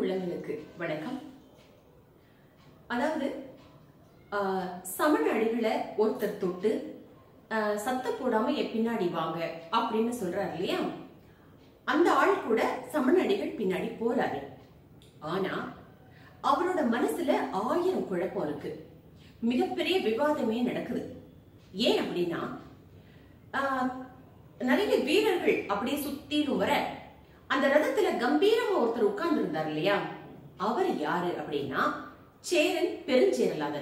உள்ளங்களுக்கு வணக்கம் அதாவது ஆஹ், சமண அடிகளை ஒருத்தர் தொட்டு ஆஹ், சத்தம் போடாம என் பின்னாடி வாங்க அப்படின்னு சொல்றாரு இல்லையா அந்த ஆள் கூட சமண அடிகள் பின்னாடி போறாரு ஆனா அவரோட மனசுல ஆயிரம் குழப்பம் இருக்கு மிகப்பெரிய விவாதமே நடக்குது ஏன் அப்படின்னா ஆஹ், நிறைய வீரர்கள் அப்படியே சுத்திலும் வர அந்த ரதத்துல கம்பீரமா ஒருத்தர் உட்கார்ந்து இருந்தார் இல்லையா அவர் யாரு அப்படின்னா சேரன் பெருஞ்சேரலாதன்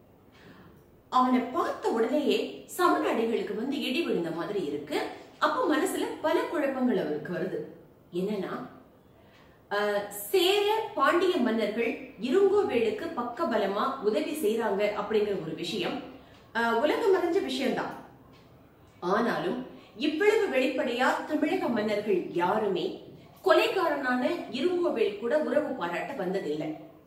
அவனை பார்த்த உடனேயே சமண அடிகளுக்கு வந்து இடி விழுந்த மாதிரி இருக்கு அப்ப மனசுல பல குழப்பங்கள் அவருக்கு வருது என்னன்னா ஆஹ், சேர பாண்டிய மன்னர்கள் இருங்கோவேலுக்கு பக்கபலமா உதவி செய்றாங்க அப்படிங்கிற ஒரு விஷயம் ஆஹ், உலகம் அறிஞ்ச விஷயம்தான் ஆனாலும் இவ்வளவு வெளிப்படையா தமிழக மன்னர்கள் யாருமே கொலைகாரனான இருங்கோவேல் கூட உறவு பாராட்ட வந்ததில்லை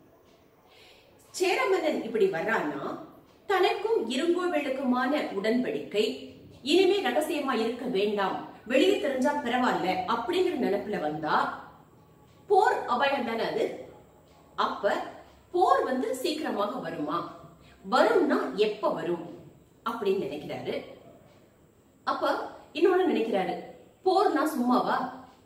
சேர மன்னன் இப்படி வர்றான்னா தனக்கும் இருங்கோவேலுக்குமான உடன்படிக்கை இனிமே ரகசியமா இருக்க வேண்டாம் வெளியே தெரிஞ்சா பரவாயில்ல அப்படிங்கிற நினைப்புல வந்தா போர் அபாயம் தானே அது அப்ப போர் வந்து சீக்கிரமாக வருமா வரும்னா எப்ப வரும் அப்படின்னு நினைக்கிறாரு அப்ப இன்னொன்னு நினைக்கிறாரு போர்னா சும்மாவா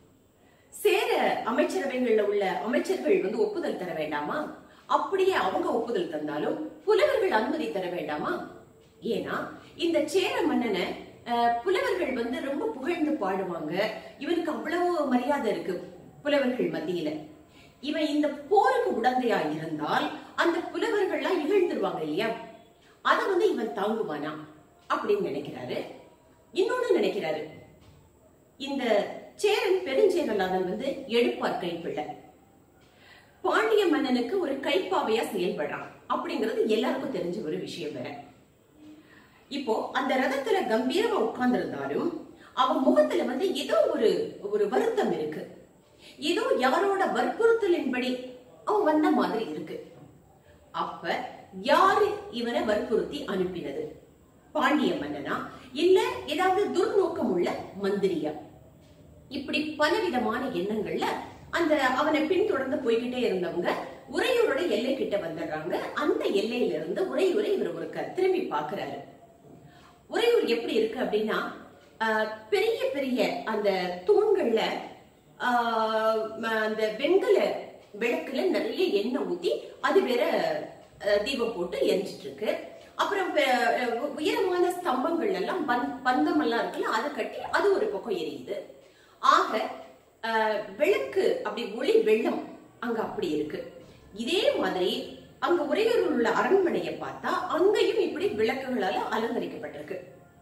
சேர அமைச்சரவைகள்ல உள்ள அமைச்சர்கள் வந்து ஒப்புதல் தர வேண்டாமா அப்படியே அவங்க ஒப்புதல் தந்தாலும் புலவர்கள் அனுமதி தர வேண்டாமா ஏன்னா இந்த சேர மன்னனை அஹ், புலவர்கள் வந்து ரொம்ப புகழ்ந்து பாடுவாங்க இவனுக்கு அவ்வளவு மரியாதை இருக்கு புலவர்கள் மத்தியில இவன் இந்த போருக்கு உடந்தையா இருந்தால் அந்த புலவர்கள்லாம் இகழ்ந்துருவாங்க இல்லையா அத வந்து இவன் தாங்குவானா அப்படின்னு நினைக்கிறாரு இன்னொன்னு நினைக்கிறாரு இந்த சேரன் பெருஞ்சேரலாதன் வந்து எடுப்பார் கைப்பிள்ளை பாண்டிய மன்னனுக்கு ஒரு கைப்பாவையா செயல்படுறான் அப்படிங்கிறது எல்லாருக்கும் தெரிஞ்ச ஒரு விஷயம் வேற இப்போ அந்த ரதத்துல கம்பீரமா உட்கார்ந்திருந்தாலும் அவன் முகத்துல வந்து ஏதோ ஒரு ஒரு வருத்தம் இருக்கு ஏதோ யாரோட வற்புறுத்தலின்படி அவன் வந்த மாதிரி இருக்கு அப்ப யாரு இவனை வற்புறுத்தி அனுப்பினது பாண்டிய மன்னனா இல்ல ஏதாவது துர்நோக்கம் உள்ள மந்திரியா இப்படி பலவிதமான எண்ணங்கள்ல அந்த அவனை பின்தொடர்ந்து போய்கிட்டே இருந்தவங்க உறையூரோட எல்லை கிட்ட வந்துடுறாங்க அந்த எல்லையில இருந்து உறையூரை இவர் ஒரு க- திரும்பி பாக்குறாரு உறையூர் எப்படி இருக்கு அப்படின்னா ஆஹ், பெரிய பெரிய அந்த தூண்கள்ல ஆஹ், ம- அந்த வெண்கல விளக்குல நிறைய எண்ணெய் ஊத்தி அது வேற ஆஹ், தீபம் போட்டு எரிஞ்சிட்டு இருக்கு அப்புறம் பெ- உ- உயரமான ஸ்தம்பங்கள் எல்லாம் பந்- பந்தம் எல்லாம் இருக்குல்ல அதை கட்டி அது ஒரு பக்கம் எரியுது ஆக ஆஹ், விளக்கு அப்படி ஒளி வெள்ளம் அங்க அப்படி இருக்கு இதே மாதிரி அங்க உறையூரில் உள்ள அரண்மனையை பார்த்தா அங்கேயும் இப்படி விளக்குகளால அலங்கரிக்கப்பட்டிருக்கு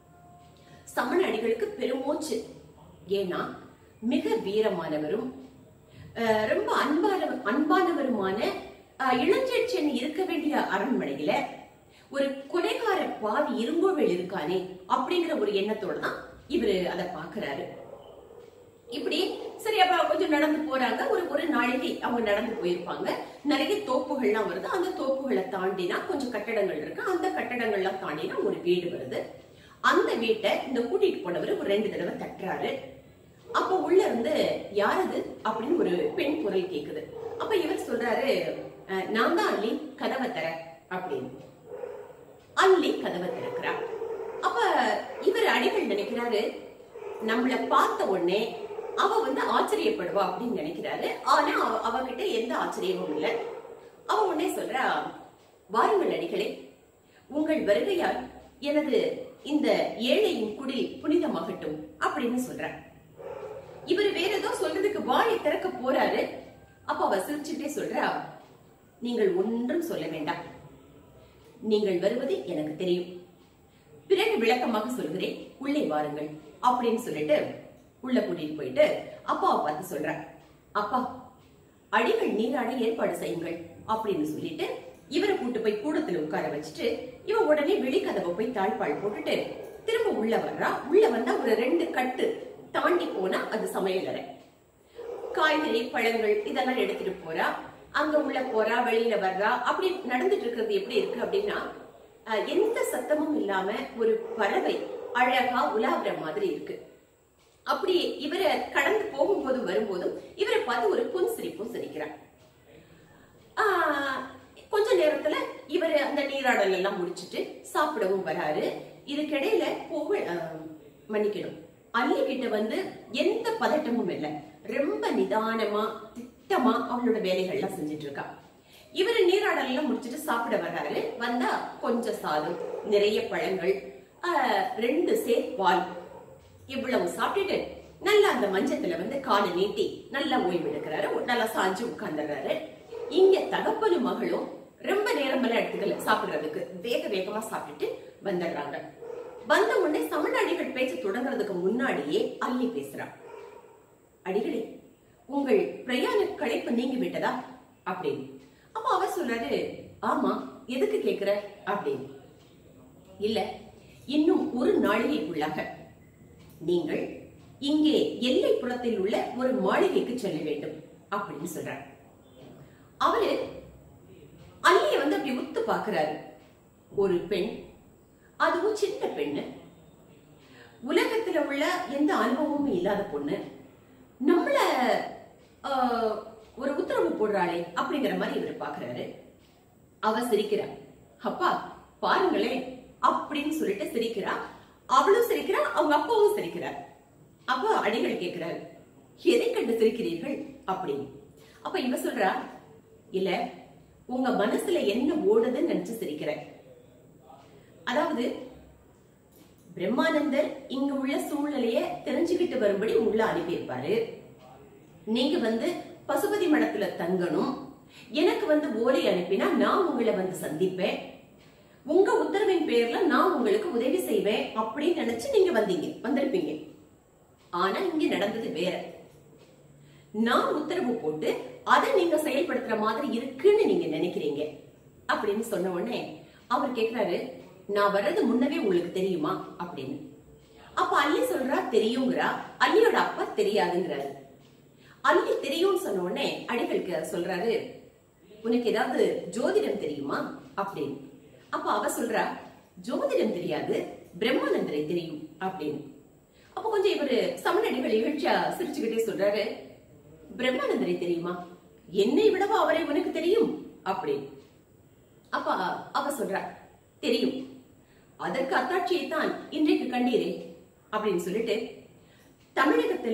சமண அடிகளுக்கு பெருமூச்சு ஏன்னா மிக வீரமானவரும் ஆஹ், ரொம்ப அன்பான அன்பானவருமான ஆஹ், இளஞ்செழியன் இருக்க வேண்டிய அரண்மனையில ஒரு கொலைகார பாவி இருங்கோவேல் இருக்கானே அப்படிங்கிற ஒரு எண்ணத்தோட தான் இவரு அதை பாக்குறாரு இப்படி சரி அப்ப கொஞ்சம் நடந்து போறாங்க ஒரு ஒரு நாளைக்கு அவங்க நடந்து போயிருப்பாங்க நிறைய தோப்புகள்லாம் வருது அந்த தோப்புகளை தாண்டினா கொஞ்சம் கட்டடங்கள் இருக்கு அந்த கட்டடங்கள்லாம் தாண்டினா ஒரு வீடு வருது அந்த வீட்டை இந்த கூட்டிட்டு போனவர் ஒரு ரெண்டு தடவை தட்டுறாரு அப்ப உள்ள இருந்து யாரது அப்படின்னு ஒரு பெண் குரல் கேக்குது அப்ப இவர் சொல்றாரு "அஹ், நான் தான் அள்ளி கதவை தர அப்படின்னு அள்ளி கதவை திறக்கிறார் அப்ப இவர் அடிகள் நினைக்கிறாரு நம்மள பார்த்த உடனே அவ வந்து ஆச்சரியப்படுவா அப்படின்னு நினைக்கிறாரு ஆனா அவ- அவகிட்ட எந்த ஆச்சரியமும் இல்ல அவ உடனே சொல்றா வாருங்கள் அடிகளே உங்கள் வருகையால் எனது இந்த ஏழையின் குடில் புனிதமாகட்டும் அப்படின்னு சொல்ற இவர் வேற ஏதோ சொல்றதுக்கு வாயை திறக்க போறாரு அப்ப அவ சிரிச்சுட்டே சொல்றா நீங்கள் ஒன்றும் சொல்ல வேண்டாம் நீங்கள் வருவது எனக்கு தெரியும் பிறகு விளக்கமாக சொல்கிறேன் உள்ளே வாருங்கள் அப்படின்னு சொல்லிட்டு உள்ள கூட்டிட்டு போயிட்டு அப்பாவை பார்த்து சொல்ற அப்பா அடிகள் நீராட ஏற்பாடு செய்யுங்கள் அப்படின்னு சொல்லிட்டு இவரை கூட்டு போய் கூடத்துல உட்கார வச்சுட்டு இவன் உடனே வெளிக்கதவை போய் தாழ்பால் போட்டுட்டு திரும்ப உள்ள வர்றா உள்ள வந்தா ஒரு ரெண்டு கட்டு தாண்டி போனா அது சமையலறை காய்கறி பழங்கள் இதெல்லாம் எடுத்துட்டு போறா அங்க உள்ள போறா வெளியில வர்றா அப்படி நடந்துட்டு இருக்கிறது எப்படி இருக்கு அப்படின்னா அஹ், எந்த சத்தமும் இல்லாம ஒரு பறவை அழகா உலாவுற மாதிரி இருக்கு அப்படி இவரை கடந்து போகும்போதும் வரும்போதும் இவரை பார்த்து ஒரு புன் சிரிப்பும் சிரிக்கிறார் நீராடல் எல்லாம் முடிச்சிட்டு சாப்பிடவும் வராரு இதுக்கிடையில புகழ் அஹ், மன்னிக்கணும் அல்லி கிட்ட வந்து எந்த பதட்டமும் இல்லை ரொம்ப நிதானமா திட்டமா அவளோட வேலைகள்லாம் செஞ்சுட்டு இருக்கா இவரு நீராடல் எல்லாம் முடிச்சிட்டு சாப்பிட வர்றாரு வந்தா கொஞ்சம் சாதம் நிறைய பழங்கள் ஆஹ், ரெண்டு சேர் பால் இவ்வளவு சாப்பிட்டுட்டு நல்லா அந்த மஞ்சத்துல வந்து காலை நீட்டி நல்லா ஓய்வு எடுக்கிறாரு நல்லா சாஞ்சு உட்கார்ந்துடுறாரு இங்க தகப்பனும் மகளும் ரொம்ப நேரம் எல்லாம் எடுத்துக்கல சாப்பிடுறதுக்கு வேக வேகமா சாப்பிட்டுட்டு வந்துடுறாங்க வந்த உடனே தமிழடிகள் பேச்சு தொடங்குறதுக்கு முன்னாடியே அள்ளி பேசுறான் அடிகளே உங்கள் பிரயாண களைப்பு நீங்கி விட்டதா அப்படின்னு அப்ப அவர் சொல்றாரு ஆமா எதுக்கு கேக்குற அப்படின்னு இல்ல இன்னும் ஒரு நாளிகைக்குள்ளாக நீங்கள் இங்கே எல்லைப்புறத்தில் உள்ள ஒரு மாளிகைக்கு செல்ல வேண்டும் அப்படின்னு சொல்றார் அவரு அல்லிய வந்து அப்படி உத்து பாக்குறாரு ஒரு பெண் அதுவும் சின்ன பெண்ணு உலகத்துல உள்ள எந்த அனுபவமும் இல்லாத பொண்ணு நம்மள ஆஹ், ஒரு உத்தரவு போடுறாளே அப்படிங்கிற மாதிரி இவர் பாக்குறாரு அவ சிரிக்கிறா அப்பா பாருங்களேன் அப்படின்னு சொல்லிட்டு சிரிக்கிறா அவளும் சிரிக்கிறா அவங்க அப்பாவும் சிரிக்கிறார் அப்ப அடிகள் கேட்கிறாரு எதை கண்டு சிரிக்கிறீர்கள் அப்படின்னு அப்ப இவ சொல்றா இல்ல உங்க மனசுல என்ன ஓடுதுன்னு நினைச்சு சிரிக்கிறேன் அதாவது பிரம்மானந்தர் இங்க உள்ள சூழ்நிலைய தெரிஞ்சுக்கிட்டு வரும்படி உள்ள அனுப்பியிருப்பாரு நீங்க வந்து பசுபதி மடத்துல தங்கணும் எனக்கு வந்து ஓலை அனுப்பினா நான் உங்களை வந்து சந்திப்பேன் உங்க உத்தரவின் பேர்ல நான் உங்களுக்கு உதவி செய்வேன் அப்படின்னு நினைச்சு நீங்க வந்தீங்க வந்திருப்பீங்க ஆனா இங்க நடந்தது வேற நான் உத்தரவு போட்டு அதை நீங்க செயல்படுத்துற மாதிரி இருக்குன்னு நீங்க நினைக்கிறீங்க அப்படின்னு சொன்ன உடனே அவர் கேக்குறாரு நான் வர்றது முன்னவே உங்களுக்கு தெரியுமா அப்படின்னு அப்ப அல்லி சொல்றா தெரியுங்கிறா அல்லியோட அப்பா தெரியாதுங்கிறாரு அல்லி தெரியும்னு சொன்ன உடனே அடிகளுக்கு சொல்றாரு உனக்கு ஏதாவது ஜோதிடம் தெரியுமா அப்படின்னு அப்ப அவ சொல்றா ஜோதிடம் தெரியாது பிரம்மானந்தரை தெரியும் அப்படின்னு அப்ப கொஞ்சம் இவரு சமநடிகள் இகழ்ச்சியா சிரிச்சுக்கிட்டே சொல்றாரு பிரம்மானந்தரை தெரியுமா என்னை விடவா அவரை உனக்கு தெரியும் அப்படின்னு அப்ப அவ சொல்றா தெரியும் அதற்கு அத்தாட்சியை தான் இன்றைக்கு கண்டீரே அப்படின்னு சொல்லிட்டு தமிழகத்துல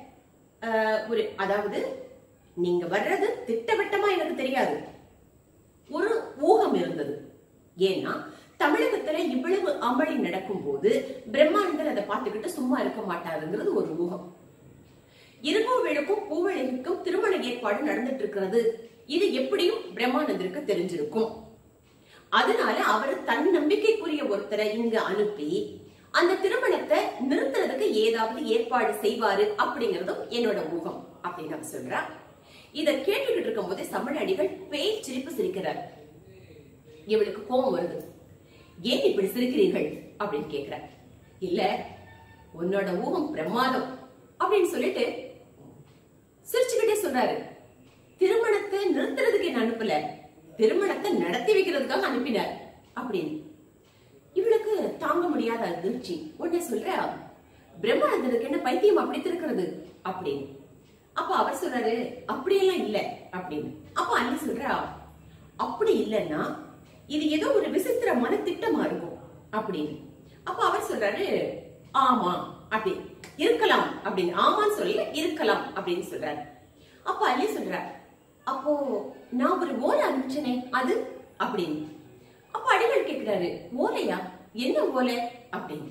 ஆஹ், ஒரு அதாவது நீங்க வர்றது திட்டவட்டமா எனக்கு தெரியாது ஒரு ஊகம் இருந்தது ஏன்னா தமிழகத்துல இவ்வளவு அமளி நடக்கும் போது பிரம்மானந்தர் அதை பார்த்துக்கிட்டு சும்மா இருக்க மாட்டாருங்கிறது ஒரு ஊகம் இருகோவேலுக்கும் பூவழகிக்கும் திருமண ஏற்பாடு நடந்துட்டு இருக்கிறது இது எப்படியும் பிரம்மானந்தருக்கு தெரிஞ்சிருக்கும் அதனால அவர் தன் நம்பிக்கைக்குரிய ஒருத்தரை இங்க அனுப்பி அந்த திருமணத்தை நிறுத்துறதுக்கு ஏதாவது ஏற்பாடு செய்வாரு அப்படிங்கறதும் என்னோட ஊகம் அப்படின்னு அவர் சொல்றா இத கேட்டுக்கிட்டு இருக்கும் போதே சமணடிகள் பேய் சிரிப்பு சிரிக்கிறார் இவளுக்கு கோபம் வருது ஏன் இப்படி சிரிக்கிறீர்கள் அப்படின்னு கேக்குற இல்ல உன்னோட ஊகம் பிரமாதம் அப்படின்னு சொல்லிட்டு சிரிச்சுக்கிட்டே சொல்றாரு திருமணத்தை நிறுத்துறதுக்கு என்ன அனுப்பல திருமணத்தை நடத்தி வைக்கிறதுக்காக அனுப்பினார் அப்படின்னு இவளுக்கு தாங்க முடியாத அதிர்ச்சி உடனே சொல்ற பிரம்மானந்தனுக்கு என்ன பைத்தியம் அப்படி இருக்கிறது அப்படின்னு அப்ப அவர் சொல்றாரு அப்படியெல்லாம் இல்ல அப்படின்னு அப்ப அண்ணி சொல்றா அப்படி இல்லைன்னா இது ஏதோ ஒரு விசித்திரமான திட்டமா இருக்கும் அப்படின்னு அப்ப அவர் சொல்றாரு ஆமா அப்படி இருக்கலாம் அப்படின்னு ஆமான்னு சொல்லி இருக்கலாம் அப்படின்னு சொல்றாரு அப்ப அள்ளி சொல்றார் அப்போ நான் ஒரு ஓலை அனுப்பிச்சனே அது அப்படின்னு அப்ப அடிகள் கேக்குறாரு ஓலையா என்ன ஓலை அப்படின்னு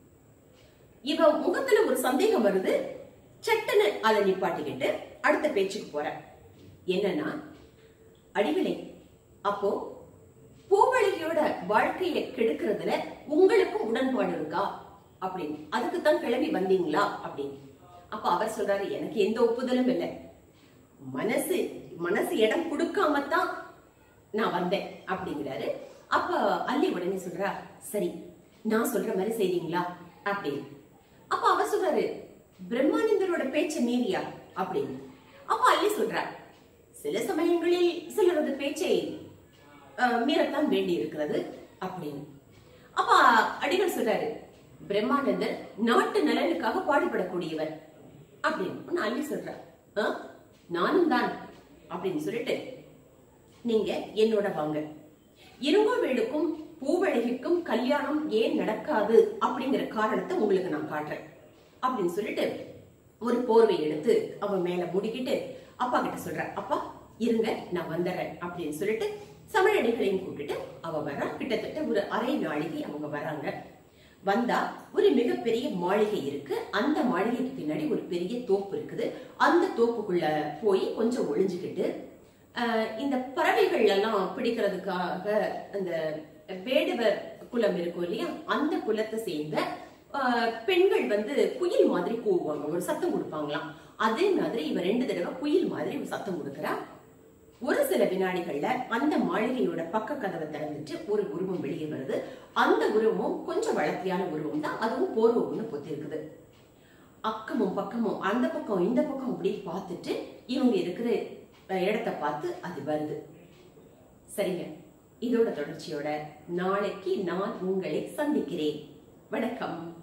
இவ முகத்துல ஒரு சந்தேகம் வருது சட்டுன்னு அதை நிப்பாட்டிக்கிட்டு அடுத்த பேச்சுக்கு போற என்னன்னா அடிகளே அப்போ பூவழகியோட வாழ்க்கையை கெடுக்கிறதுல உங்களுக்கும் உடன்பாடு இருக்கா அப்படின்னு அதுக்கு தான் கிளம்பி வந்தீங்களா அப்படின்னு அப்ப அவர் சொல்றாரு எனக்கு எந்த ஒப்புதலும் இல்லை மனசு மனசு இடம் கொடுக்காம தான் நான் வந்தேன் அப்படிங்கிறாரு அப்ப அல்லி உடனே சொல்றா சரி நான் சொல்ற மாதிரி செய்றீங்களா அப்படின்னு அப்ப அவர் சொல்றாரு பிரம்மானந்தரோட பேச்ச மீறியா அப்படின்னு அப்ப அல்லி சொல்றா சில சமயங்களில் சிலரது பேச்சை அஹ், மீறத்தான் வேண்டி இருக்கிறது அப்படின்னு அப்ப அடிகள் சொல்றாரு பிரம்மானந்தர் நாட்டு நலனுக்காக பாடுபடக்கூடியவர் அப்படின்னு ஒன்னு அள்ளி சொல்றா "ஆ, நானும் தான் அப்படின்னு சொல்லிட்டு நீங்க என்னோட வாங்க இருங்கோவேலுக்கும் பூவழகிக்கும் கல்யாணம் ஏன் நடக்காது அப்படிங்கிற காரணத்தை உங்களுக்கு நான் காட்டுறேன் அப்படின்னு சொல்லிட்டு ஒரு போர்வை எடுத்து அவ மேல முடிக்கிட்டு அப்பா கிட்ட சொல்ற அப்பா இருங்க நான் வந்துடுறேன் அப்படின்னு சொல்லிட்டு சமயடிகளையும் கூப்பிட்டுட்டு அவ வர்றா கிட்டத்தட்ட ஒரு அரை நாளிகை அவங்க வராங்க வந்தா ஒரு மிகப்பெரிய மாளிகை இருக்கு அந்த மாளிகைக்கு பின்னாடி ஒரு பெரிய தோப்பு இருக்குது அந்த தோப்புக்குள்ள போய் கொஞ்சம் ஒளிஞ்சுக்கிட்டு ஆஹ், இந்த பறவைகள் எல்லாம் பிடிக்கிறதுக்காக அந்த வேடுவர் குலம் இருக்கும் இல்லையா அந்த குலத்தை சேர்ந்த ஆஹ், பெண்கள் வந்து குயில் மாதிரி கூவுவாங்க ஒரு சத்தம் கொடுப்பாங்களாம் அதே மாதிரி இவ ரெண்டு தடவை குயில் மாதிரி ஒரு சத்தம் கொடுக்குறா ஒரு சில வினாடிகள்ல அந்த மாளிகையோட பக்க கதவை திறந்துட்டு ஒரு உருவம் வெளியே வருது அந்த உருவமும் கொஞ்சம் வளர்த்தியான உருவம் தான் அதுவும் போர்வை ஒண்ணு பொத்திருக்குது அக்கமும் பக்கமும் அந்த பக்கம் இந்த பக்கம் அப்படி பார்த்துட்டு இவங்க இருக்கிற அஹ், இடத்த பார்த்து அது வருது சரிங்க இதோட தொடர்ச்சியோட நாளைக்கு நான் உங்களை சந்திக்கிறேன் வணக்கம்